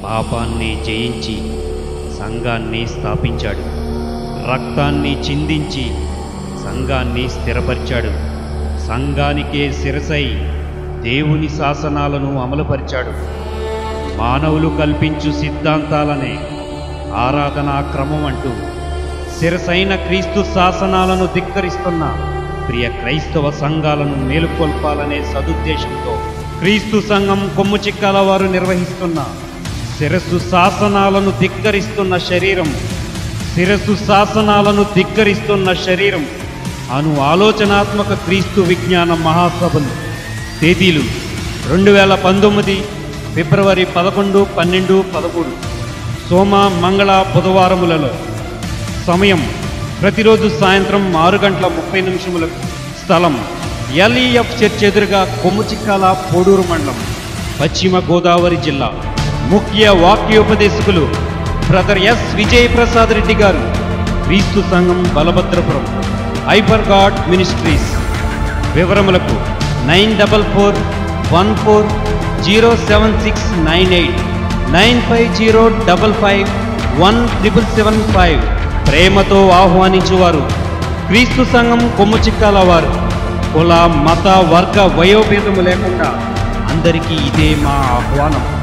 పాపాన్ని జయించి సంఘాన్ని స్థాపించాడు రక్తాన్ని చిందించి సంఘాన్ని స్థిరపరిచాడు సంఘానికే శిరసై దేవుని శాసనాలను అమలుపరిచాడు మానవులు కల్పించు సిద్ధాంతాలనే ఆరాధనా క్రమం అంటూ శిరసైన క్రీస్తు శాసనాలను ధిక్కరిస్తున్న ప్రియ క్రైస్తవ సంఘాలను మేలుకొల్పాలనే సదుద్దేశంతో క్రీస్తు సంఘం కొమ్ము చిక్కాల వారు నిర్వహిస్తున్న శిరస్సు శాసనాలను ధిక్కరిస్తున్న శరీరం శిరస్సు శాసనాలను ధిక్కరిస్తున్న శరీరం అను ఆలోచనాత్మక క్రీస్తు విజ్ఞాన మహాసభలు తేదీలు రెండు వేల పంతొమ్మిది ఫిబ్రవరి పదకొండు పన్నెండు పదమూడు సోమ మంగళ బుధవారములలో సమయం ప్రతిరోజు సాయంత్రం ఆరు గంటల ముప్పై నిమిషములకు స్థలం ఎల్ఈఎఫ్ చర్చ్ ఎదురుగా కొమ్ముచిక్కాల పోడూరు మండలం పశ్చిమ గోదావరి జిల్లా ముఖ్య వాక్యోపదేశకులు బ్రదర్ ఎస్ విజయ్ ప్రసాద్ రెడ్డి గారు క్రీస్తు సంఘం బలభద్రపురం ఐపర్ గాడ్ మినిస్ట్రీస్ వివరములకు nine double four one four zero seven six nine eight nine five zero double five one triple seven five ప్రేమతో ఆహ్వానించువారు క్రీస్తు సంఘం కొమ్ము చిక్కాల వారు కుల మత వర్గ వయోభేదము లేకుండా అందరికీ ఇదే మా ఆహ్వానం